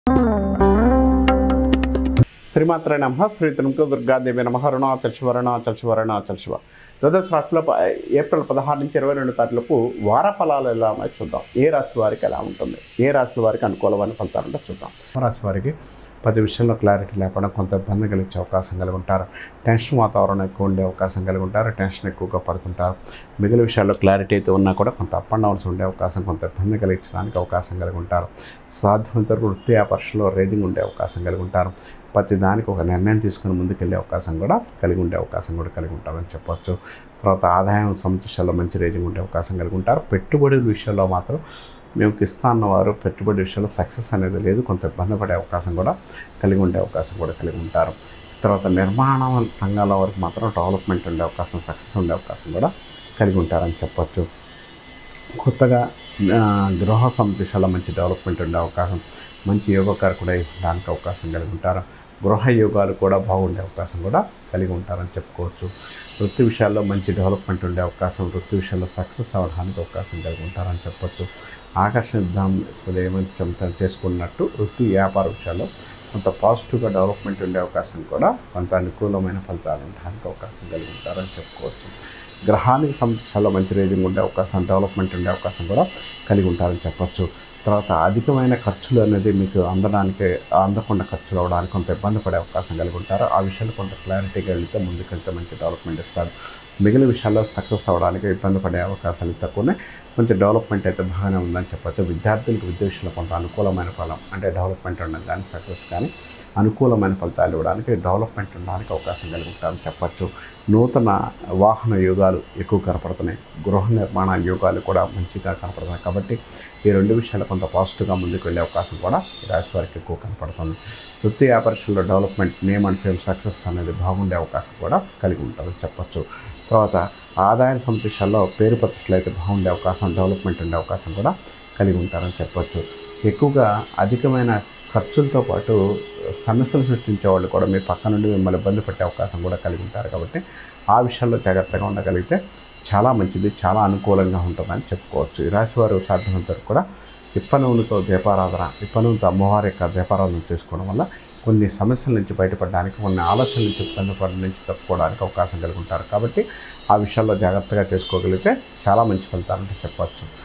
శ్రీమాత్ర నమ శ్రీ త్రిముఖ దుర్గాదేవి నమ అరుణాచల్ శివ అరుణాచల్ శివ అరుణాచల్ శివ ద్వాదశ రాశిలో ప- ఏప్రిల్ పదహారు నుంచి ఇరవై రెండు తారీఖులకు వార ఫలాలు ఎలా ఉన్నాయో చూద్దాం ఏ రాశి వారికి ఎలా ఉంటుంది ఏ రాశి వారికి అనుకూలమైన ఫలితాలంటే చూద్దాం రాశి వారికి పది విషయంలో క్లారిటీ లేకుండా కొంత ఇబ్బంది కలిగించే అవకాశం కలిగి ఉంటారు టెన్షన్ వాతావరణం ఎక్కువ ఉండే అవకాశం కలిగి ఉంటారు టెన్షన్ ఎక్కువగా పడుతుంటారు మిగిలిన విషయాల్లో క్లారిటీ అయితే ఉన్నా కూడా కొంత అప్ అండ్ డౌన్స్ ఉండే అవకాశం కొంత ఇబ్బంది కలిగించడానికి అవకాశం కలిగి ఉంటారు సాధ్యమైనంత వరకు వృత్తి వ్యాపారంలో రేజింగ్ ఉండే అవకాశం కలిగి ఉంటారు ప్రతి దానికి ఒక నిర్ణయం తీసుకుని ముందుకెళ్ళే అవకాశం కూడా కలిగి ఉండే అవకాశం కూడా కలిగి ఉంటారని చెప్పొచ్చు తర్వాత ఆదాయం సమస్యల్లో మంచి రేజింగ్ ఉండే అవకాశం కలిగి ఉంటారు పెట్టుబడుల విషయంలో మాత్రం మేము ఇస్తా అన్నవారు పెట్టుబడి విషయంలో సక్సెస్ అనేది లేదు కొంత ఇబ్బంది పడే అవకాశం కూడా కలిగి ఉండే అవకాశం కూడా కలిగి ఉంటారు తర్వాత నిర్మాణ రంగాల వరకు మాత్రం డెవలప్మెంట్ ఉండే అవకాశం సక్సెస్ ఉండే అవకాశం కూడా కలిగి ఉంటారని చెప్పొచ్చు కొత్తగా ఆ, గృహ సందేశాల మంచి డెవలప్మెంట్ ఉండే అవకాశం మంచి యోగకారకుడై ఉండడానికి అవకాశం కలిగి ఉంటారు గృహ యోగాలు కూడా బాగుండే అవకాశం కూడా కలిగి ఉంటారని చెప్పుకోవచ్చు వృత్తి విషయాల్లో మంచి డెవలప్మెంట్ ఉండే అవకాశం వృత్తి విషయాల్లో సక్సెస్ అవ్వడానికి అవకాశం కలిగి ఉంటారని చెప్పొచ్చు ఆకర్షిద్దాం ఏమైనా చెప్తాను చేసుకున్నట్టు వృత్తి వ్యాపార విషయాల్లో కొంత పాజిటివ్గా డెవలప్మెంట్ ఉండే అవకాశం కూడా కొంత అనుకూలమైన ఫలితాలు ఉండడానికి అవకాశం కలిగి ఉంటారని చెప్పుకోవచ్చు గ్రహానికి సంబంధించిన మంచి రేజింగ్ ఉండే అవకాశం డెవలప్మెంట్ ఉండే అవకాశం కూడా కలిగి ఉంటారని చెప్పొచ్చు తర్వాత అధికమైన ఖర్చులు అనేది మీకు అందడానికి అందకుండా ఖర్చులు అవ్వడానికి కొంత ఇబ్బంది పడే అవకాశం కలిగి ఉంటారు ఆ విషయాలు కొంత క్లారిటీగా వెళ్తే ముందుకెళ్తే మంచి డెవలప్మెంట్ ఇస్తారు మిగిలిన విషయాల్లో సక్సెస్ అవ్వడానికి ఇబ్బంది పడే అవకాశాలు తక్కువనే కొంచెం డెవలప్మెంట్ అయితే బాగానే ఉందని చెప్పొచ్చు విద్యార్థులకు విద్య విషయంలో కొంత అనుకూలమైన ఫలం అంటే డెవలప్మెంట్ ఉండడం కానీ సక్సెస్ కానీ అనుకూలమైన ఫలితాలు ఇవ్వడానికి డెవలప్మెంట్ ఉండడానికి అవకాశం కలిగి ఉంటారని చెప్పొచ్చు నూతన వాహన యోగాలు ఎక్కువ కనపడుతున్నాయి గృహ నిర్మాణ యోగాలు కూడా మంచిగా కనపడుతున్నాయి కాబట్టి ఈ రెండు విషయాలు కొంత పాజిటివ్గా ముందుకు వెళ్ళే అవకాశం కూడా ఈ రాశి వారికి ఎక్కువ కనపడుతుంది వృత్తి వ్యాపారస్తుల్లో development name and fame success అనేది బాగుండే అవకాశం కూడా కలిగి ఉంటుందని చెప్పొచ్చు తర్వాత ఆదాయ సంతృష్టాల్లో పేరు ప్రతిష్టలు అయితే బాగుండే అవకాశం డెవలప్మెంట్ ఉండే అవకాశం కూడా కలిగి ఉంటారని చెప్పొచ్చు ఎక్కువగా అధికమైన ఖర్చులతో పాటు సమస్యలు సృష్టించే వాళ్ళు కూడా మీ పక్క నుండి మిమ్మల్ని ఇబ్బంది పెట్టే అవకాశం కూడా కలిగి ఉంటారు కాబట్టి ఆ విషయాల్లో జాగ్రత్తగా ఉండగలిగితే చాలా మంచిది చాలా అనుకూలంగా ఉంటుందని చెప్పుకోవచ్చు ఈ రాశి వారు సాధ్యమైనంత వరకు కూడా ఇప్ప నూనెతో దీపారాధన ఇప్ప నూనెతో అమ్మవారి యొక్క దీపారాధన చేసుకోవడం వల్ల కొన్ని సమస్యల నుంచి బయటపడడానికి కొన్ని ఆలోచనల నుంచి ఇబ్బంది పడడం నుంచి తప్పుకోవడానికి అవకాశం కలిగి ఉంటారు కాబట్టి ఆ విషయాల్లో జాగ్రత్తగా చేసుకోగలిగితే చాలా మంచి ఫలితాలంటే చెప్పవచ్చు